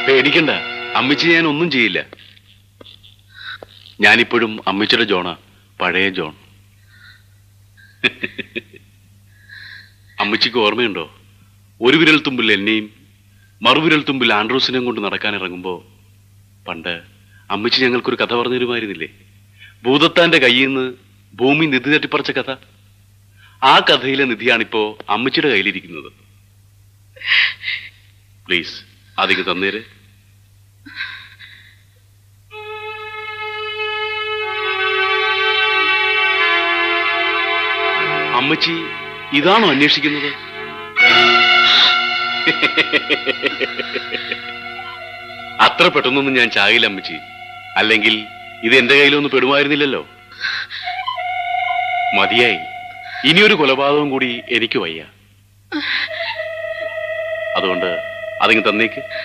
പേടിക്കണ്ട അമ്മച്ചി ഞാൻ ഒന്നും ചെയ്യില്ല ഞാനിപ്പോഴും അമ്മച്ചിയുടെ ജോണാ പഴയ ജോൺ അമ്മച്ചിക്ക് ഓർമ്മയുണ്ടോ ഒരു വിരൽ തുമ്പിൽ എന്നെയും മറുവിരൽ തുമ്പിൽ ആൻഡ്രൂസിനെയും കൊണ്ട് നടക്കാൻ ഇറങ്ങുമ്പോ പണ്ട് അമ്മച്ചി ഞങ്ങൾക്കൊരു കഥ പറഞ്ഞു തരുമായിരുന്നില്ലേ ഭൂതത്താന്റെ കയ്യിൽ നിന്ന് ഭൂമി നിധി തട്ടിപ്പറിച്ച കഥ ആ കഥയിലെ നിധിയാണിപ്പോ അമ്മച്ചിയുടെ കയ്യിലിരിക്കുന്നത് പ്ലീസ് അതിങ്ങ് തന്നേര് അമ്മച്ചി ഇതാണോ അന്വേഷിക്കുന്നത് അത്ര പെട്ടെന്നൊന്നും ഞാൻ ചാകില്ല അമ്മച്ചി അല്ലെങ്കിൽ ഇത് എന്റെ കയ്യിലൊന്നും പെടുമായിരുന്നില്ലല്ലോ മതിയായി ഇനിയൊരു കൊലപാതകം കൂടി എനിക്ക് വയ്യ അതുകൊണ്ട് അതിങ്ങ് തന്നേക്ക്